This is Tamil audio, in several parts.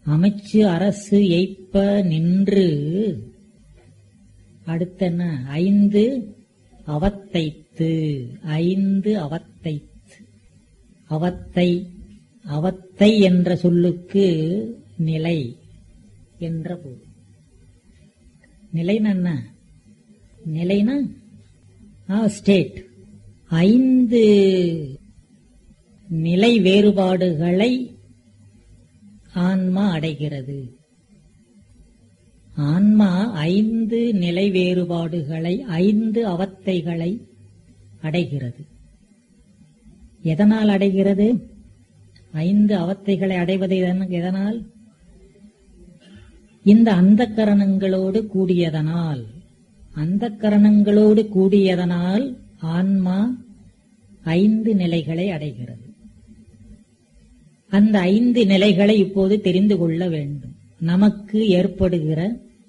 அமைச்சு அரசு எய்ப்ப நின்று அடுத்தன ஐந்து அவத்தைத்து ஐந்து அவத்தைத்து அவத்தை அவத்தை என்ற சொல்லுக்கு நிலை என்ற பொருள் நிலைன்னா என்ன நிலைனா ஸ்டேட் ஐந்து நிலை வேறுபாடுகளை ஆன்மா அடைகிறது ஆன்மா ஐந்து நிலை வேறுபாடுகளை ஐந்து அவத்தைகளை அடைகிறது எதனால் அடைகிறது ஐந்து அவத்தைகளை அடைவது எதன- எதனால் இந்த அந்தக்கரணங்களோடு கூடியதனால் அந்தக்கரணங்களோடு கூடியதனால் ஆன்மா ஐந்து நிலைகளை அடைகிறது அந்த ஐந்து நிலைகளை இப்போது தெரிந்து கொள்ள வேண்டும் நமக்கு ஏற்படுகிற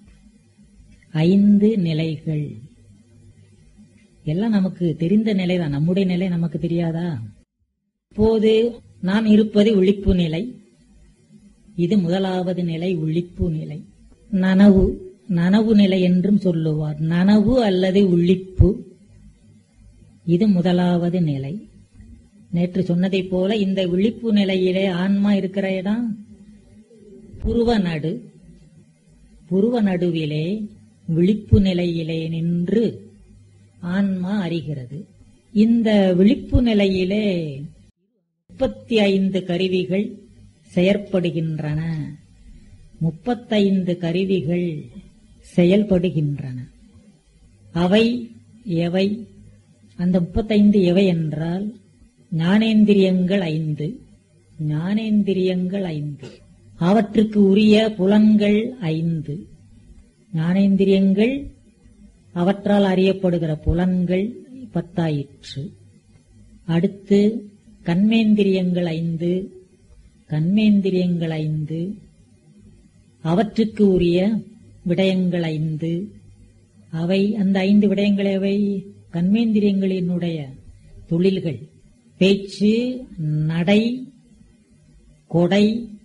ஐந்து நிலைகள் எல்லாம் நமக்கு தெரிந்த நிலைதான் நம்முடைய நிலை நமக்கு தெரியாதா இப்போது நாம் இருப்பது விழிப்பு நிலை இது முதலாவது நிலை விழிப்பு நிலை நனவு நனவு நிலை என்றும் சொல்லுவார் நனவு அல்லது விழிப்பு இது முதலாவது நிலை நேற்று சொன்னதைப் போல இந்த விழிப்பு நிலையிலே ஆன்மா இருக்கிற இடம் புருவ நடு புருவ நடுவிலே விழிப்பு நிலையிலே நின்று ஆன்மா அறிகிறது இந்த விழிப்பு நிலையிலே முப்பத்தி ஐந்து கருவிகள் செயற்படுகின்றன முப்பத்தைந்து கருவிகள் செயல்படுகின்றன அவை எவை அந்த முப்பத்தைந்து எவை என்றால் ஞானேந்திரியங்கள் ஐந்து ஞானேந்திரியங்கள் ஐந்து அவற்றுக்கு உரிய புலன்கள் ஐந்து ஞானேந்திரியங்கள் அவற்றால் அறியப்படுகிற புலன்கள் பத்தாயிற்று அடுத்து கண்மேந்திரியங்கள் ஐந்து கண்மேந்திரியங்கள் ஐந்து அவற்றுக்கு உரிய விடயங்கள் ஐந்து அவை அந்த ஐந்து விடயங்கள் எவை கண்மேந்திரியங்களினுடைய தொழில்கள் பேச்சு நடை கொடை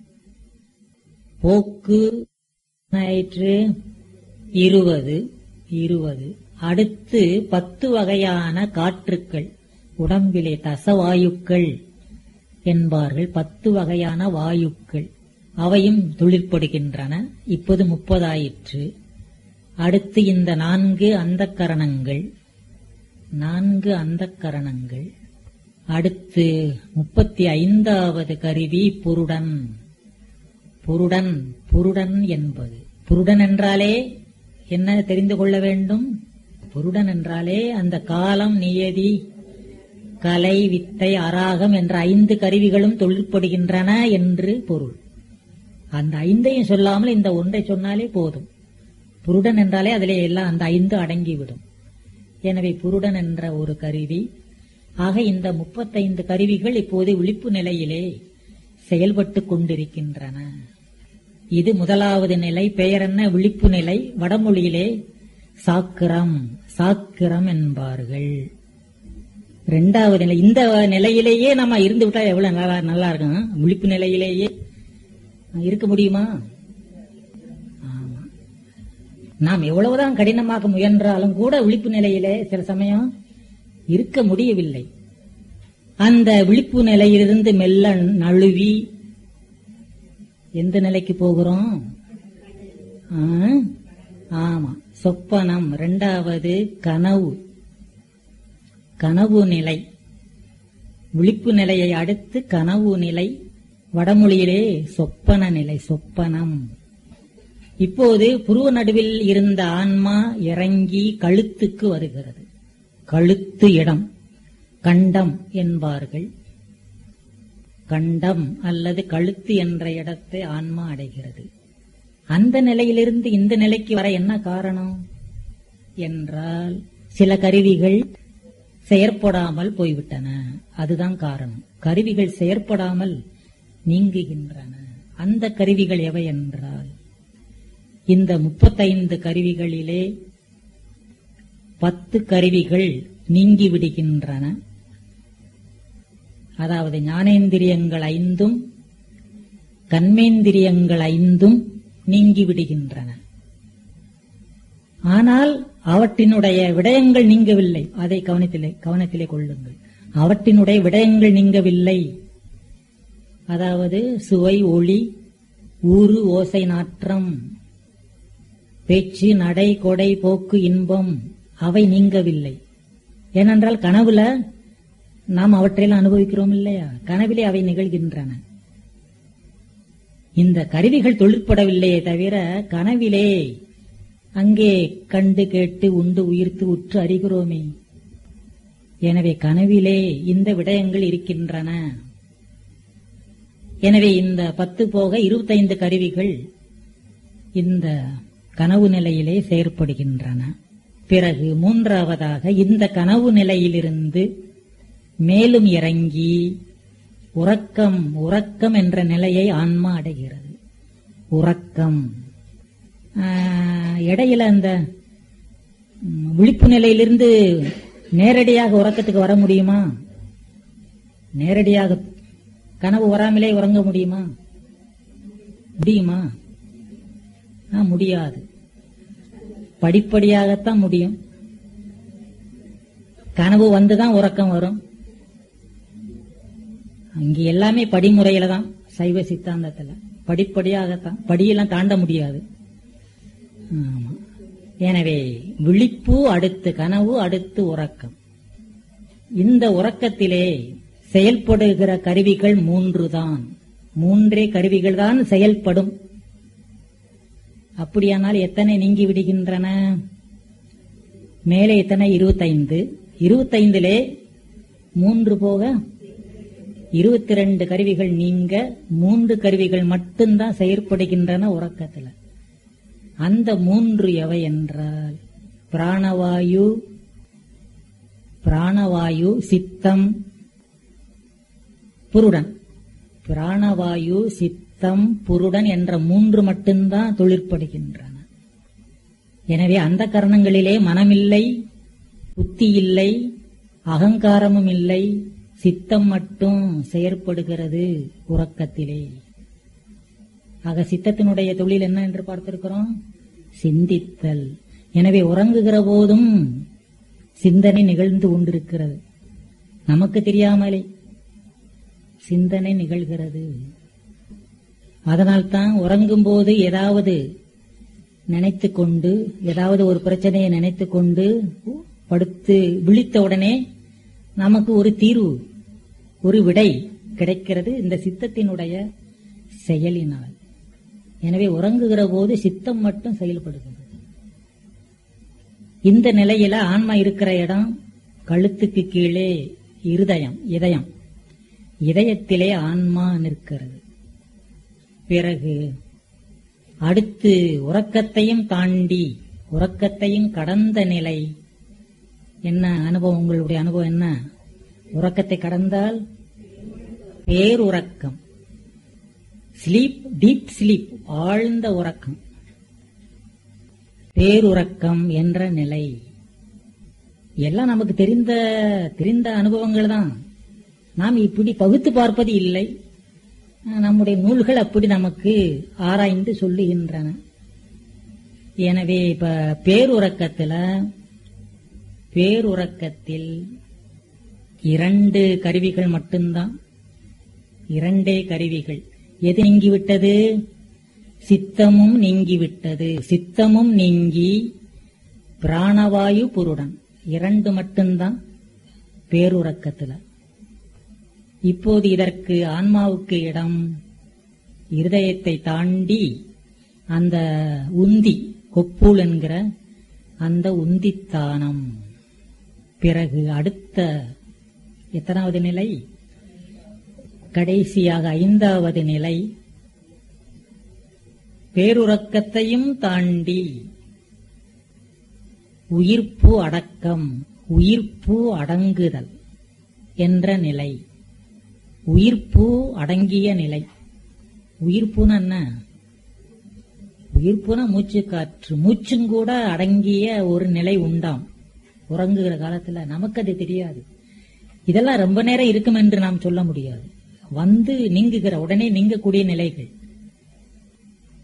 போக்கு ஆயிற்று இருபது இருபது அடுத்து பத்து வகையான காற்றுக்கள் உடம்பிலே தசவாயுக்கள் என்பார்கள் பத்து வகையான வாயுக்கள் அவையும் தொழிற்படுகின்றன இப்போது முப்பதாயிற்று அடுத்து இந்த நான்கு அந்தக்கரணங்கள் நான்கு அந்தக்கரணங்கள் அடுத்து முப்பத்தி ஐந்தாவது கருவி புருடன் புருடன் புருடன் என்பது புருடன் என்றாலே என்ன தெரிந்து கொள்ள வேண்டும் புருடன் என்றாலே அந்த காலம் நியதி கலை வித்தை அராகம் என்ற ஐந்து கருவிகளும் தொழிற்படுகின்றன என்று பொருள் அந்த ஐந்தையும் சொல்லாமல் இந்த ஒன்றை சொன்னாலே போதும் புருடன் என்றாலே அதிலே எல்லாம் அந்த ஐந்து அடங்கிவிடும் எனவே புருடன் என்ற ஒரு கருவி ஆக இந்த முப்பத்தைந்து கருவிகள் இப்போது விழிப்பு நிலையிலே செயல்பட்டுக் கொண்டிருக்கின்றன இது முதலாவது நிலை பெயர் என்ன விழிப்பு நிலை வடமொழியிலே சாக்கிரம் சாக்கிரம் என்பார்கள் இரண்டாவது நிலை இந்த நிலையிலேயே நம்ம இருந்து விட்டா எவ்வளவு நல்லா நல்லா இருக்கும் விழிப்பு நிலையிலேயே இருக்க முடியுமா ஆமா நாம் எவ்வளவுதான் கடினமாக முயன்றாலும் கூட விழிப்பு நிலையிலே சில சமயம் இருக்க முடியவில்லை அந்த விழிப்பு நிலையிலிருந்து மெல்ல நழுவி எந்த நிலைக்கு போகிறோம் ஆ? ஆமா சொப்பனம் இரண்டாவது கனவு கனவு நிலை விழிப்பு நிலையை அடுத்து கனவு நிலை வடமொழியிலே சொப்பன நிலை சொப்பனம் இப்போது புருவ நடுவில் இருந்த ஆன்மா இறங்கி கழுத்துக்கு வருகிறது கழுத்து இடம் கண்டம் என்பார்கள் கண்டம் அல்லது கழுத்து என்ற இடத்தை ஆன்மா அடைகிறது அந்த நிலையிலிருந்து இந்த நிலைக்கு வர என்ன காரணம் என்றால் சில கருவிகள் செயற்படாமல் போய்விட்டன அதுதான் காரணம் கருவிகள் செயற்படாமல் நீங்குகின்றன அந்த கருவிகள் எவை என்றால் இந்த முப்பத்தைந்து கருவிகளிலே பத்து கருவிகள் நீங்கி விடுகின்றன அதாவது ஞானேந்திரியங்கள் ஐந்தும் கண்மேந்திரியங்கள் ஐந்தும் நீங்கி விடுகின்றன ஆனால் அவற்றினுடைய விடயங்கள் நீங்கவில்லை அதை கவனத்திலே கவனத்திலே கொள்ளுங்கள் அவற்றினுடைய விடயங்கள் நீங்கவில்லை அதாவது சுவை ஒளி ஊறு ஓசை நாற்றம் பேச்சு நடை கொடை போக்கு இன்பம் அவை நீங்கவில்லை ஏனென்றால் கனவுல நாம் அவற்றையெல்லாம் அனுபவிக்கிறோம் இல்லையா கனவிலே அவை நிகழ்கின்றன இந்த கருவிகள் தொழிற்படவில்லையே தவிர கனவிலே அங்கே கண்டு கேட்டு உண்டு உயிர்த்து உற்று அறிகிறோமே எனவே கனவிலே இந்த விடயங்கள் இருக்கின்றன எனவே இந்த பத்து போக இருபத்தைந்து கருவிகள் இந்த கனவு நிலையிலே செயற்படுகின்றன பிறகு மூன்றாவதாக இந்த கனவு நிலையிலிருந்து மேலும் இறங்கி உறக்கம் உறக்கம் என்ற நிலையை ஆன்மா அடைகிறது உறக்கம் ஆஹ், இடையில அந்த ம், விழிப்பு நிலையிலிருந்து நேரடியாக உறக்கத்துக்கு வர முடியுமா நேரடியாக கனவு வராமலே உறங்க முடியுமா முடியுமா ஆ, முடியாது படிப்படியாகத்தான் முடியும் கனவு வந்துதான் உறக்கம் வரும் இங்க எல்லாமே படிமுறையில தான் சைவ சித்தாந்தத்துல படிப்படியாகத்தான் படியெல்லாம் தாண்ட முடியாது ஆமா. எனவே விழிப்பு அடுத்து கனவு அடுத்து உறக்கம் இந்த உறக்கத்திலே செயல்படுகிற கருவிகள் மூன்று தான் மூன்றே கருவிகள் தான் செயல்படும் அப்படியானால் எத்தனை நீங்கி விடுகின்றன மேலே எத்தனை இருபத்தைந்து இருபத்தைந்திலே மூன்று போக இருபத்தி ரெண்டு கருவிகள் நீங்க மூன்று கருவிகள் மட்டும்தான் செயற்படுகின்றன உறக்கத்துல அந்த மூன்று எவை என்றால் பிராணவாயு பிராணவாயு சித்தம் புருடன் பிராணவாயு சித்தம் புருடன் என்ற மூன்று மட்டும்தான் தொழிற்படுகின்றன எனவே அந்த கரணங்களிலே மனமில்லை புத்தி இல்லை அகங்காரமும் இல்லை சித்தம் மட்டும் செயற்படுகிறது உறக்கத்திலே ஆக சித்தத்தினுடைய தொழில் என்ன என்று பார்த்திருக்கிறோம் சிந்தித்தல் எனவே உறங்குகிற போதும் சிந்தனை நிகழ்ந்து கொண்டிருக்கிறது நமக்கு தெரியாமலே சிந்தனை நிகழ்கிறது அதனால்தான் உறங்கும் போது ஏதாவது நினைத்து கொண்டு ஏதாவது ஒரு பிரச்சனையை நினைத்து கொண்டு படுத்து விழித்த உடனே நமக்கு ஒரு தீர்வு ஒரு விடை கிடைக்கிறது இந்த சித்தத்தினுடைய செயலினால் எனவே உறங்குகிற போது சித்தம் மட்டும் செயல்படுகிறது இந்த நிலையில ஆன்மா இருக்கிற இடம் கழுத்துக்கு கீழே இருதயம் இதயம் இதயத்திலே ஆன்மா நிற்கிறது பிறகு அடுத்து உறக்கத்தையும் தாண்டி உறக்கத்தையும் கடந்த நிலை என்ன அனுபவம் உங்களுடைய அனுபவம் என்ன உறக்கத்தை கடந்தால் பேருறக்கம் ஸ்லீப் டீப் ஸ்லீப் ஆழ்ந்த உறக்கம் பேருறக்கம் என்ற நிலை எல்லாம் நமக்கு தெரிந்த தெரிந்த அனுபவங்கள் தான் நாம் இப்படி பகுத்து பார்ப்பது இல்லை நம்முடைய நூல்கள் அப்படி நமக்கு ஆராய்ந்து சொல்லுகின்றன எனவே இப்ப பேருறக்கத்துல பேருறக்கத்தில் இரண்டு கருவிகள் மட்டும்தான் இரண்டே கருவிகள் எது நீங்கிவிட்டது சித்தமும் நீங்கிவிட்டது சித்தமும் நீங்கி பிராணவாயு புருடன் இரண்டு மட்டும்தான் பேருறக்கத்துல இப்போது இதற்கு ஆன்மாவுக்கு இடம் இருதயத்தை தாண்டி அந்த உந்தி கொப்பூல் என்கிற அந்த உந்தித்தானம் பிறகு அடுத்த எத்தனாவது நிலை கடைசியாக ஐந்தாவது நிலை பேருறக்கத்தையும் தாண்டி உயிர்ப்பு அடக்கம் உயிர்ப்பு அடங்குதல் என்ற நிலை உயிர்ப்பு அடங்கிய நிலை உயிர்ப்புன்னு என்ன உயிர்ப்புனா மூச்சு காற்று மூச்சும் கூட அடங்கிய ஒரு நிலை உண்டாம் உறங்குகிற காலத்துல நமக்கு அது தெரியாது இதெல்லாம் ரொம்ப நேரம் இருக்கும் என்று நாம் சொல்ல முடியாது வந்து நீங்குகிற உடனே நீங்கக்கூடிய நிலைகள்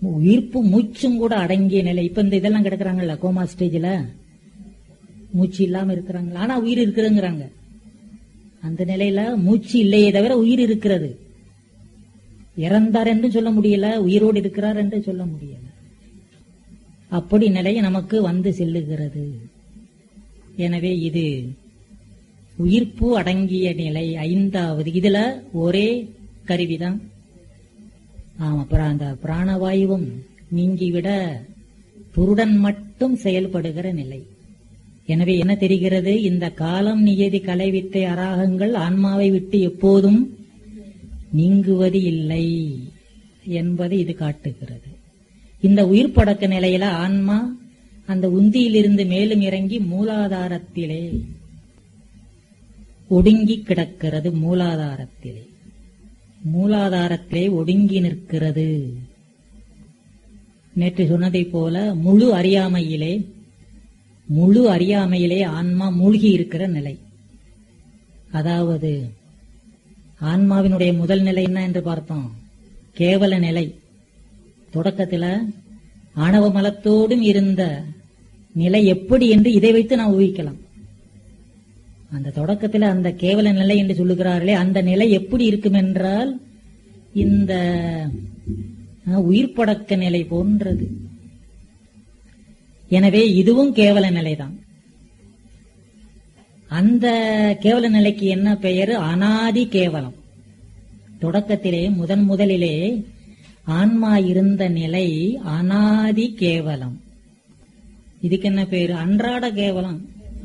உயிர்ப்பு மூச்சும் கூட அடங்கிய நிலை இப்ப இந்த இதெல்லாம் கிடக்குறாங்கல்ல கோமா ஸ்டேஜ்ல மூச்சு இல்லாம இருக்கிறாங்க ஆனா உயிர் இருக்குதுங்கிறாங்க அந்த நிலையில மூச்சு இல்லையே தவிர உயிர் இருக்கிறது இறந்தார் என்று சொல்ல முடியல உயிரோடு இருக்கிறார் என்று சொல்ல முடியல அப்படி நிலை நமக்கு வந்து செல்லுகிறது எனவே இது உயிர்ப்பு அடங்கிய நிலை ஐந்தாவது இதுல ஒரே கருவிதான் ஆமா அப்புறம் அந்த பிராணவாயுவும் நீங்கிவிட புருடன் மட்டும் செயல்படுகிற நிலை எனவே என்ன தெரிகிறது இந்த காலம் நியதி கலைவித்தை அராகங்கள் ஆன்மாவை விட்டு எப்போதும் நீங்குவது இல்லை என்பதை இது காட்டுகிறது இந்த உயிர் படக்க நிலையில ஆன்மா அந்த உந்தியிலிருந்து மேலும் இறங்கி மூலாதாரத்திலே ஒடுங்கி கிடக்கிறது மூலாதாரத்திலே மூலாதாரத்திலே ஒடுங்கி நிற்கிறது நேற்று சொன்னதைப் போல முழு அறியாமையிலே முழு அறியாமையிலே ஆன்மா மூழ்கி இருக்கிற நிலை அதாவது ஆன்மாவினுடைய முதல் நிலை என்ன என்று பார்த்தோம் கேவல நிலை தொடக்கத்துல ஆணவ மலத்தோடும் இருந்த நிலை எப்படி என்று இதை வைத்து நாம் ஊகிக்கலாம் அந்த தொடக்கத்துல அந்த கேவல நிலை என்று சொல்லுகிறார்களே அந்த நிலை எப்படி இருக்கும் என்றால் இந்த அஹ், உயிர் படக்க நிலை போன்றது எனவே இதுவும் கேவல நிலைதான் அந்த கேவல நிலைக்கு என்ன பெயர் அனாதி கேவலம் தொடக்கத்திலே முதன் முதலிலே ஆன்மா இருந்த நிலை அனாதி கேவலம் இதுக்கு என்ன பேரு அன்றாட கேவலம்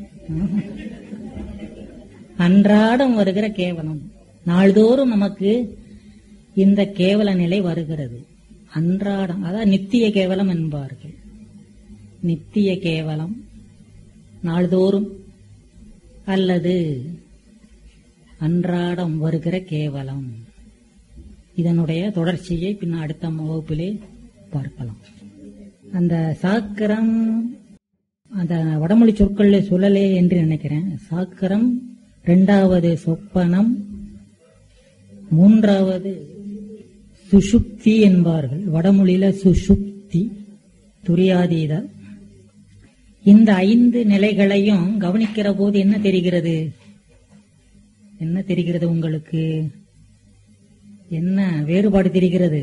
அன்றாடம் வருகிற கேவலம் நாள்தோறும் நமக்கு இந்த கேவல நிலை வருகிறது அன்றாடம் அதான் நித்திய கேவலம் என்பார்கள் நித்திய கேவலம் நாள்தோறும் அல்லது அன்றாடம் வருகிற கேவலம் இதனுடைய தொடர்ச்சியை பின்ன அடுத்த வகுப்பிலே பார்க்கலாம் அந்த சாக்கரம் அந்த வடமொழி சொற்கள்ல சொல்லலே என்று நினைக்கிறேன் சாக்கரம் இரண்டாவது சொப்பனம் மூன்றாவது சுஷுப்தி என்பார்கள் வடமொழியில சுஷுப்தி துரியாதீத இந்த ஐந்து நிலைகளையும் கவனிக்கிற போது என்ன தெரிகிறது என்ன தெரிகிறது உங்களுக்கு என்ன வேறுபாடு தெரிகிறது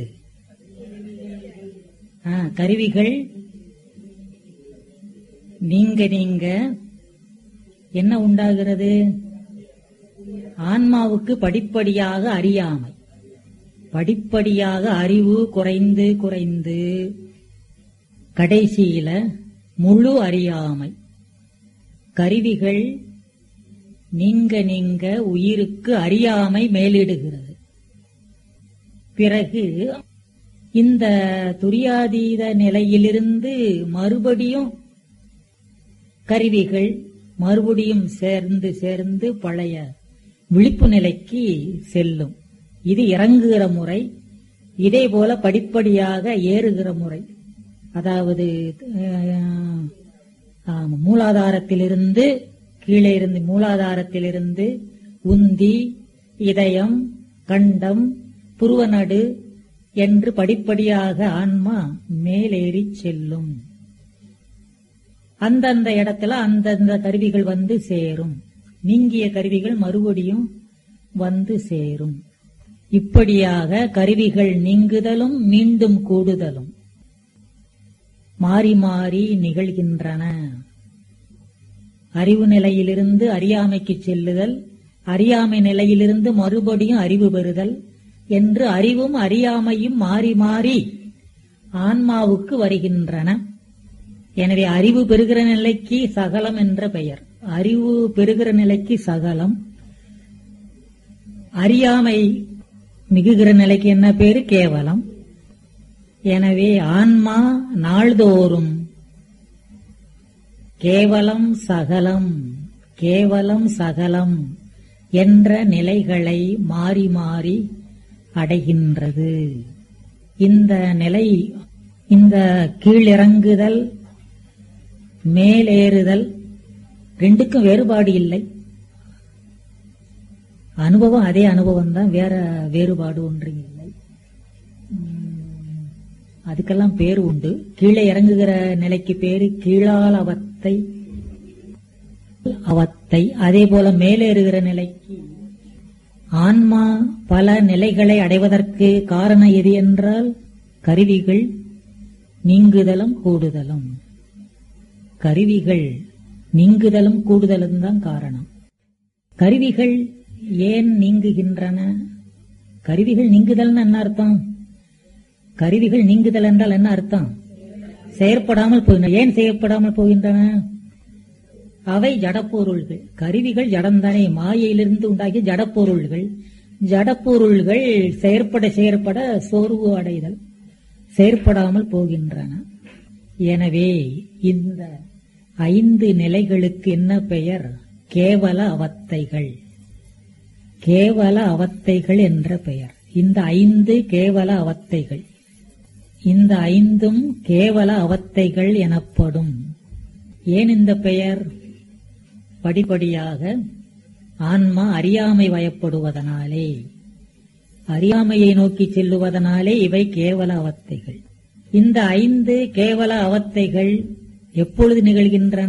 ஆ, கருவிகள் நீங்க நீங்க என்ன உண்டாகிறது ஆன்மாவுக்கு படிப்படியாக அறியாமை படிப்படியாக அறிவு குறைந்து குறைந்து கடைசியில முழு அறியாமை கருவிகள் நீங்க நீங்க உயிருக்கு அறியாமை மேலிடுகிறது பிறகு இந்த துரியாதீத நிலையிலிருந்து மறுபடியும் கருவிகள் மறுபடியும் சேர்ந்து சேர்ந்து பழைய விழிப்பு நிலைக்கு செல்லும் இது இறங்குகிற முறை இதே போல படிப்படியாக ஏறுகிற முறை அதாவது அஹ், ஆமா, மூலாதாரத்திலிருந்து கீழே இருந்து மூலாதாரத்திலிருந்து உந்தி இதயம் கண்டம் புருவநடு என்று படிப்படியாக ஆன்மா மேலேறி செல்லும் அந்தந்த இடத்துல அந்தந்த கருவிகள் வந்து சேரும் நீங்கிய கருவிகள் மறுபடியும் வந்து சேரும் இப்படியாக கருவிகள் நீங்குதலும் மீண்டும் கூடுதலும் மாறி மாறி நிகழ்கின்றன அறிவு நிலையிலிருந்து அறியாமைக்கு செல்லுதல் அறியாமை நிலையிலிருந்து மறுபடியும் அறிவு பெறுதல் என்று அறிவும் அறியாமையும் மாறி மாறி ஆன்மாவுக்கு வருகின்றன எனவே அறிவு பெறுகிற நிலைக்கு சகலம் என்ற பெயர் அறிவு பெறுகிற நிலைக்கு சகலம் அறியாமை மிகுகிற நிலைக்கு என்ன பேரு கேவலம் எனவே ஆன்மா நாள்தோறும் கேவலம் சகலம் கேவலம் சகலம் என்ற நிலைகளை மாறி மாறி அடைகின்றது இந்த நிலை இந்த கீழிறங்குதல் மேலேறுதல் ரெண்டுக்கும் வேறுபாடு இல்லை அனுபவம் அதே அனுபவம் தான் வேற வேறுபாடு ஒன்று இல்லை உம், அதுக்கெல்லாம் பேர் உண்டு கீழே இறங்குகிற நிலைக்கு பேரு கீழால் அவத்தை அவத்தை அதே போல மேலேறுகிற நிலைக்கு ஆன்மா பல நிலைகளை அடைவதற்கு காரணம் எது என்றால் கருவிகள் நீங்குதலும் கூடுதலும் கருவிகள் நீங்குதலும் கூடுதலும் தான் காரணம் கருவிகள் ஏன் நீங்குகின்றன கருவிகள் நீங்குதல்னு என்ன அர்த்தம் கருவிகள் நீங்குதல் என்றால் என்ன அர்த்தம் செயற்படாமல் போகின்றன ஏன் செயற்படாமல் போகின்றன அவை ஜடப்பொருள்கள் கருவிகள் ஜடம்தானே மாயையிலிருந்து உண்டாகிய ஜடப்பொருள்கள் ஜடப்பொருள்கள் செயற்பட செயற்பட சோர்வு அடைதல் செயற்படாமல் போகின்றன எனவே இந்த ஐந்து நிலைகளுக்கு என்ன பெயர் கேவல அவத்தைகள் கேவல அவத்தைகள் என்ற பெயர் இந்த ஐந்து கேவல அவத்தைகள் இந்த ஐந்தும் கேவல அவத்தைகள் எனப்படும் ஏன் இந்த பெயர் படிப்படியாக ஆன்மா அறியாமை வயப்படுவதனாலே அறியாமையை நோக்கி செல்லுவதனாலே இவை கேவல அவத்தைகள் இந்த ஐந்து கேவல அவத்தைகள் எப்பொழுது நிகழ்கின்றன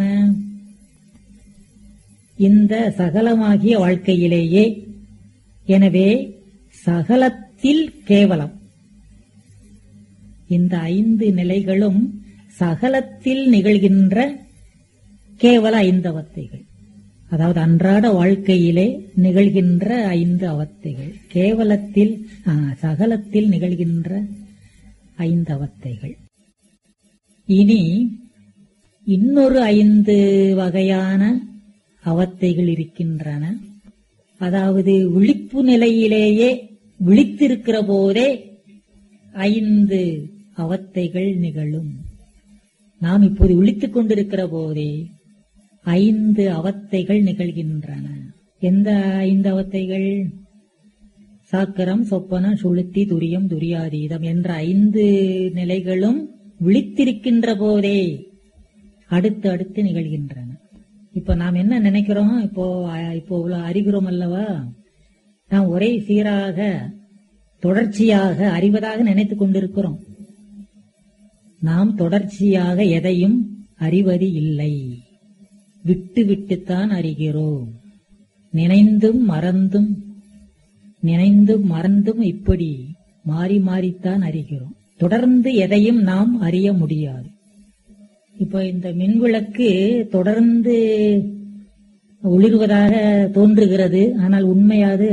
இந்த சகலமாகிய வாழ்க்கையிலேயே எனவே சகலத்தில் கேவலம் இந்த ஐந்து நிலைகளும் சகலத்தில் நிகழ்கின்ற கேவல ஐந்து அவத்தைகள் அதாவது அன்றாட வாழ்க்கையிலே நிகழ்கின்ற ஐந்து அவத்தைகள் கேவலத்தில் ஆ, சகலத்தில் நிகழ்கின்ற ஐந்து அவத்தைகள் இனி இன்னொரு ஐந்து வகையான அவத்தைகள் இருக்கின்றன அதாவது விழிப்பு நிலையிலேயே விழித்திருக்கிற போதே ஐந்து அவத்தைகள் நிகழும் நாம் இப்போது விழித்துக் கொண்டிருக்கிற போதே ஐந்து அவத்தைகள் நிகழ்கின்றன எந்த ஐந்து அவத்தைகள் சாக்கரம் சொப்பனம் சுளுத்தி துரியம் துரியாதீதம் என்ற ஐந்து நிலைகளும் விழித்திருக்கின்ற போதே அடுத்து அடுத்து நிகழ்கின்றன இப்ப நாம் என்ன நினைக்கிறோம் இப்போ அ- இப்போ இவ்வளவு அறிகிறோம் அல்லவா நாம் ஒரே சீராக தொடர்ச்சியாக அறிவதாக நினைத்துக் கொண்டிருக்கிறோம் நாம் தொடர்ச்சியாக எதையும் அறிவது இல்லை விட்டு விட்டுத்தான் அறிகிறோம் நினைந்தும் மறந்தும் நினைந்தும் மறந்தும் இப்படி மாறி மாறித்தான் அறிகிறோம் தொடர்ந்து எதையும் நாம் அறிய முடியாது இப்ப இந்த மின்விளக்கு தொடர்ந்து ஒளிர்வதாக தோன்றுகிறது ஆனால் உண்மையாது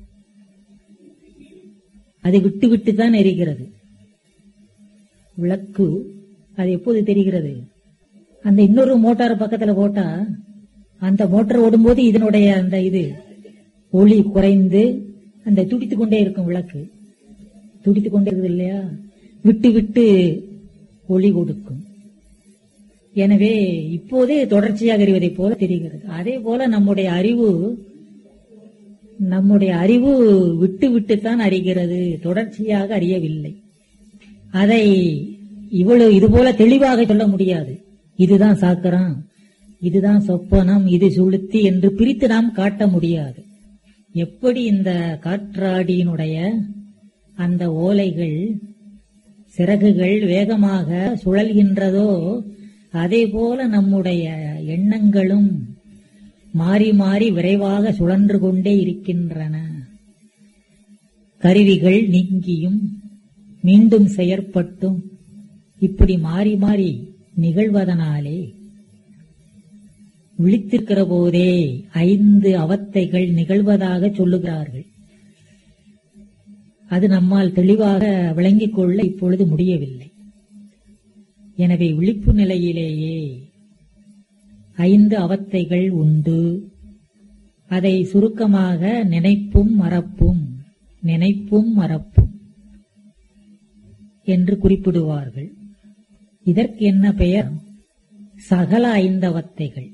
அதை விட்டு விட்டு தான் எரிகிறது விளக்கு அது எப்போது தெரிகிறது அந்த இன்னொரு மோட்டார் பக்கத்துல போட்டா அந்த மோட்டார் ஓடும்போது இதனுடைய அந்த இது ஒளி குறைந்து அந்த துடித்துக் கொண்டே இருக்கும் விளக்கு துடித்துக் கொண்டே இருக்குது இல்லையா விட்டு விட்டு ஒளி கொடுக்கும் எனவே இப்போதே தொடர்ச்சியாக அறிவதைப் போல தெரிகிறது அதே போல நம்முடைய அறிவு நம்முடைய அறிவு விட்டு விட்டுத்தான் அறிகிறது தொடர்ச்சியாக அறியவில்லை அதை இவ்வளவு இது போல தெளிவாக சொல்ல முடியாது இதுதான் சாக்கரம் இதுதான் சொப்பனம் இது சுளுத்தி என்று பிரித்து நாம் காட்ட முடியாது எப்படி இந்த காற்றாடியினுடைய அந்த ஓலைகள் சிறகுகள் வேகமாக சுழல்கின்றதோ அதே போல நம்முடைய எண்ணங்களும் மாறி மாறி விரைவாக சுழன்று கொண்டே இருக்கின்றன கருவிகள் நீங்கியும் மீண்டும் செயற்பட்டும் இப்படி மாறி மாறி நிகழ்வதனாலே விழித்திருக்கிற போதே ஐந்து அவத்தைகள் நிகழ்வதாக சொல்லுகிறார்கள் அது நம்மால் தெளிவாக விளங்கிக் கொள்ள இப்பொழுது முடியவில்லை எனவே விழிப்பு நிலையிலேயே ஐந்து அவத்தைகள் உண்டு அதை சுருக்கமாக நினைப்பும் மறப்பும் நினைப்பும் மறப்பும் என்று குறிப்பிடுவார்கள் இதற்கு என்ன பெயர் சகல ஐந்தவத்தைகள்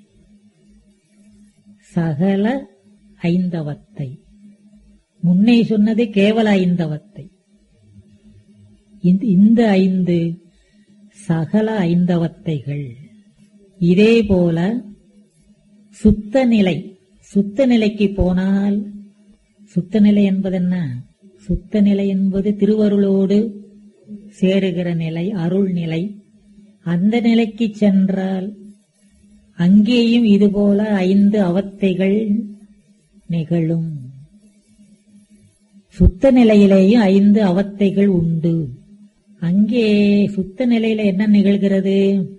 சகல ஐந்தவத்தை முன்னே சொன்னது கேவல ஐந்தவத்தை இந்த- இந்த ஐந்து சகல ஐந்தவத்தைகள் இதே போல சுத்த நிலை சுத்த நிலைக்கு போனால் சுத்த நிலை என்பது என்ன சுத்த நிலை என்பது திருவருளோடு சேருகிற நிலை அருள் நிலை அந்த நிலைக்கு சென்றால் அங்கேயும் இதுபோல ஐந்து அவத்தைகள் நிகழும் சுத்த நிலையிலேயும் ஐந்து அவத்தைகள் உண்டு அங்கே சுத்த நிலையில என்ன நிகழ்கிறது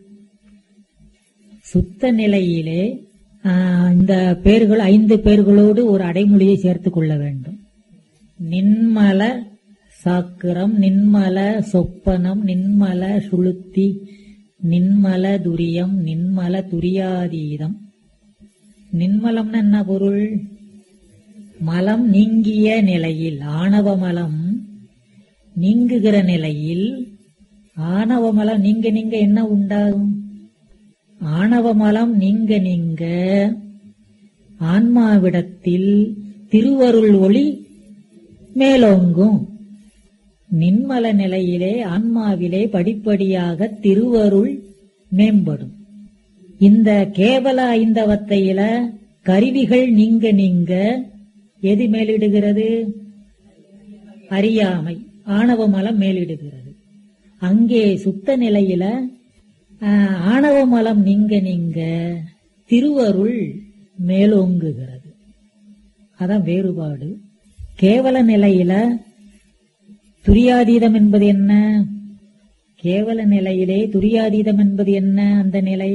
சுத்த நிலையிலே ஆஹ், இந்த பேர்கள் ஐந்து பேர்களோடு ஒரு அடைமொழியை சேர்த்துக் கொள்ள வேண்டும் நின்மல சாக்கிரம் நின்மல சொப்பனம் நின்மல சுளுத்தி நின்மல துரியம் நின்மல துரியாதீதம் நின்மலம்னா என்ன பொருள் மலம் நீங்கிய நிலையில் ஆணவ மலம் நீங்குகிற நிலையில் ஆணவ மலம் நீங்க நீங்க என்ன உண்டாகும் ஆணவ மலம் நீங்க நீங்க ஆன்மாவிடத்தில் திருவருள் ஒளி மேலோங்கும் நின்மல நிலையிலே ஆன்மாவிலே படிப்படியாக திருவருள் மேம்படும் இந்த கேவல ஐந்தவத்தையில கருவிகள் நீங்க நீங்க எது மேலிடுகிறது அறியாமை ஆணவ மலம் மேலிடுகிறது அங்கே சுத்த நிலையில ஆஹ், ஆணவ மலம் நீங்க நீங்க திருவருள் மேலோங்குகிறது அதான் வேறுபாடு கேவல நிலையில துரியாதீதம் என்பது என்ன கேவல நிலையிலே துரியாதீதம் என்பது என்ன அந்த நிலை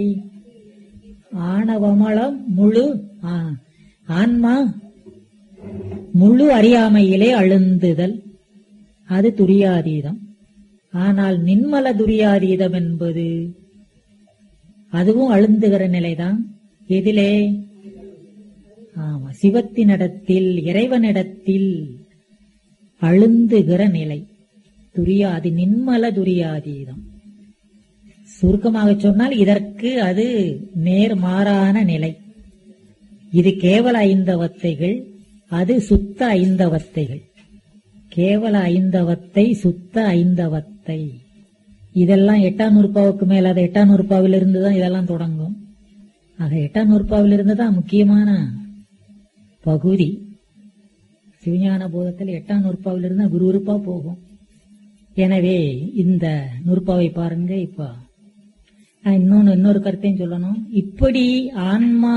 ஆணவமலம் முழு ஆ, ஆன்மா முழு அறியாமையிலே அழுந்துதல் அது துரியாதீதம் ஆனால் நின்மல துரியாதீதம் என்பது அதுவும் அழுந்துகிற நிலைதான் எதிலே ஆமா சிவத்தினிடத்தில் இறைவனிடத்தில் அழுந்துகிற நிலை துரியாதி நின்மல துரியாதீதம் சுருக்கமாக சொன்னால் இதற்கு அது நேர்மாறான நிலை இது கேவல ஐந்தவத்தைகள் அது சுத்த ஐந்தவத்தைகள் கேவல ஐந்தவத்தை சுத்த ஐந்தவத்தை இதெல்லாம் எட்டாம் நூற்பாவுக்கு மேல அது எட்டாம் நூற்பாவிலிருந்து தான் இதெல்லாம் தொடங்கும் ஆக எட்டாம் நூற்பாவிலிருந்து தான் முக்கியமான பகுதி சிவஞான போதத்தில் எட்டாம் நூற்பாவிலிருந்து தான் விறுவிறுப்பா போகும் எனவே இந்த நூற்பாவை பாருங்க இப்ப நான் இன்னொன்னு இன்னொரு கருத்தையும் சொல்லணும் இப்படி ஆன்மா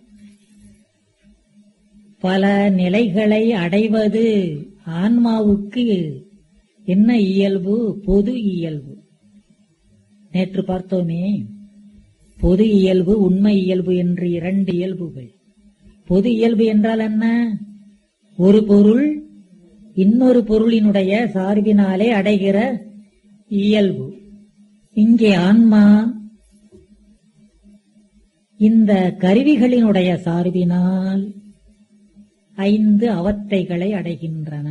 பல நிலைகளை அடைவது ஆன்மாவுக்கு என்ன இயல்பு பொது இயல்பு நேற்று பார்த்தோமே பொது இயல்பு உண்மை இயல்பு என்று இரண்டு இயல்புகள் பொது இயல்பு என்றால் என்ன ஒரு பொருள் இன்னொரு பொருளினுடைய சார்பினாலே அடைகிற இயல்பு இங்கே ஆன்மா இந்த கருவிகளினுடைய சார்பினால் ஐந்து அவத்தைகளை அடைகின்றன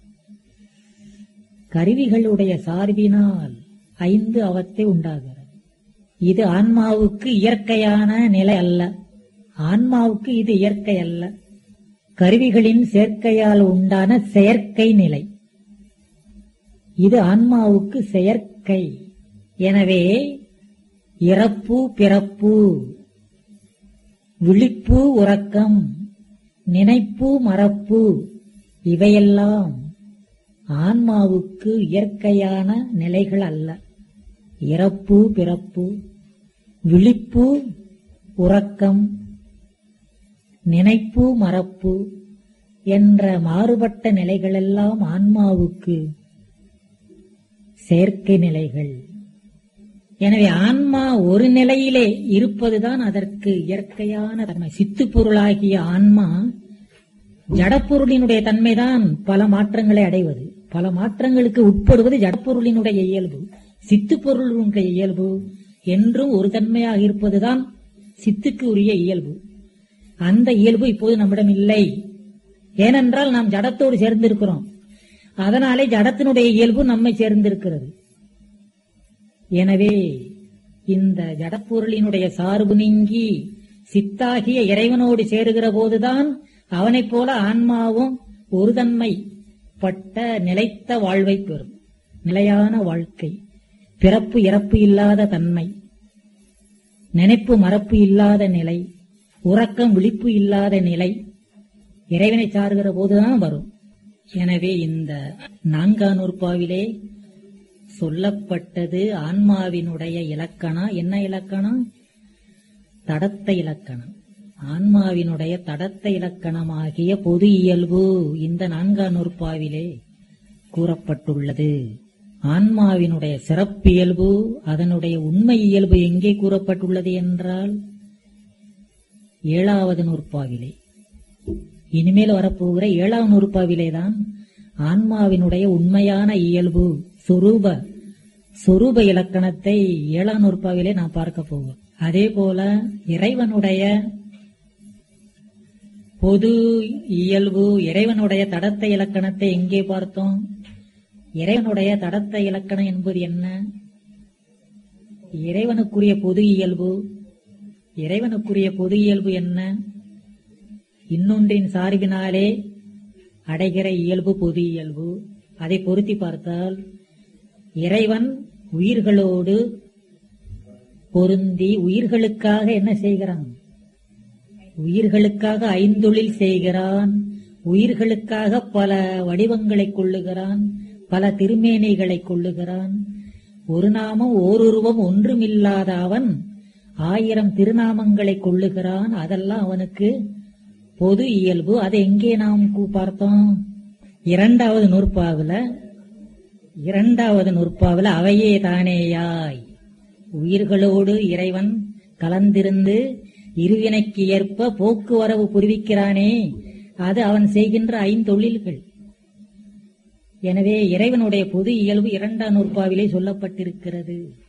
கருவிகளுடைய சார்பினால் ஐந்து அவத்தை உண்டாகிறது இது ஆன்மாவுக்கு இயற்கையான நிலை அல்ல ஆன்மாவுக்கு இது இயற்கை அல்ல கருவிகளின் சேர்க்கையால் உண்டான செயற்கை நிலை இது ஆன்மாவுக்கு செயற்கை எனவே இறப்பு பிறப்பு விழிப்பு உறக்கம் நினைப்பு மறப்பு இவையெல்லாம் ஆன்மாவுக்கு இயற்கையான நிலைகள் அல்ல இறப்பு பிறப்பு விழிப்பு உறக்கம் நினைப்பு மறப்பு என்ற மாறுபட்ட நிலைகளெல்லாம் ஆன்மாவுக்கு செயற்கை நிலைகள் எனவே ஆன்மா ஒரு நிலையிலே இருப்பதுதான் அதற்கு இயற்கையான தன்மை சித்து பொருளாகிய ஆன்மா ஜடப்பொருளினுடைய தன்மைதான் பல மாற்றங்களை அடைவது பல மாற்றங்களுக்கு உட்படுவது ஜடப்பொருளினுடைய இயல்பு சித்து பொருளினுடைய இயல்பு என்றும் ஒரு தன்மையாக இருப்பதுதான் சித்துக்கு உரிய இயல்பு அந்த இயல்பு இப்போது நம்மிடம் இல்லை ஏனென்றால் நாம் ஜடத்தோடு சேர்ந்திருக்கிறோம் அதனாலே ஜடத்தினுடைய இயல்பு நம்மை சேர்ந்திருக்கிறது எனவே இந்த ஜடப்பொருளினுடைய சார்பு நீங்கி சித்தாகிய இறைவனோடு சேருகிற போதுதான் அவனைப் போல ஆன்மாவும் ஒரு தன்மை பட்ட நிலைத்த வாழ்வை பெறும் நிலையான வாழ்க்கை பிறப்பு இறப்பு இல்லாத தன்மை நினைப்பு மறப்பு இல்லாத நிலை உறக்கம் விழிப்பு இல்லாத நிலை இறைவனை சாருகிற போதுதான் வரும் எனவே இந்த நான்காம் நூற்பாவிலே சொல்லப்பட்டது ஆன்மாவினுடைய இலக்கணம் என்ன இலக்கணம் தடத்த இலக்கணம் ஆன்மாவினுடைய தடத்த இலக்கணமாகிய பொது இயல்பு இந்த நான்காம் நூற்பாவிலே கூறப்பட்டுள்ளது ஆன்மாவினுடைய சிறப்பியல்பு அதனுடைய உண்மை இயல்பு எங்கே கூறப்பட்டுள்ளது என்றால் ஏழாவது நூற்பாவிலே இனிமேல் வரப்போகிற ஏழாம் நூற்பாவிலேதான் ஆன்மாவினுடைய உண்மையான இயல்பு சொரூப சொரூப இலக்கணத்தை ஏழாம் நூற்பாவிலே நாம் பார்க்க போவோம் அதே போல இறைவனுடைய பொது இயல்பு இறைவனுடைய தடத்த இலக்கணத்தை எங்கே பார்த்தோம் இறைவனுடைய தடத்த இலக்கணம் என்பது என்ன இறைவனுக்குரிய பொது இயல்பு இறைவனுக்குரிய பொது இயல்பு என்ன இன்னொன்றின் சார்பினாலே அடைகிற இயல்பு பொது இயல்பு அதை பொருத்தி பார்த்தால் இறைவன் உயிர்களோடு பொருந்தி உயிர்களுக்காக என்ன செய்கிறான் உயிர்களுக்காக ஐந்தொழில் செய்கிறான் உயிர்களுக்காக பல வடிவங்களை கொள்ளுகிறான் பல திருமேனிகளை கொள்ளுகிறான் ஒரு நாமம் ஓருருவம் ஒன்றுமில்லாத அவன் ஆயிரம் திருநாமங்களை கொள்ளுகிறான் அதெல்லாம் அவனுக்கு பொது இயல்பு அதை எங்கே நாம் கூ- பார்த்தோம் இரண்டாவது நூற்பாவுல இரண்டாவது நூற்பாவுல அவையே தானேயாய் உயிர்களோடு இறைவன் கலந்திருந்து இருவினைக்கு ஏற்ப போக்குவரவு புரிவிக்கிறானே அது அவன் செய்கின்ற ஐந்தொழில்கள் எனவே இறைவனுடைய பொது இயல்பு இரண்டாம் நூற்பாவிலே சொல்லப்பட்டிருக்கிறது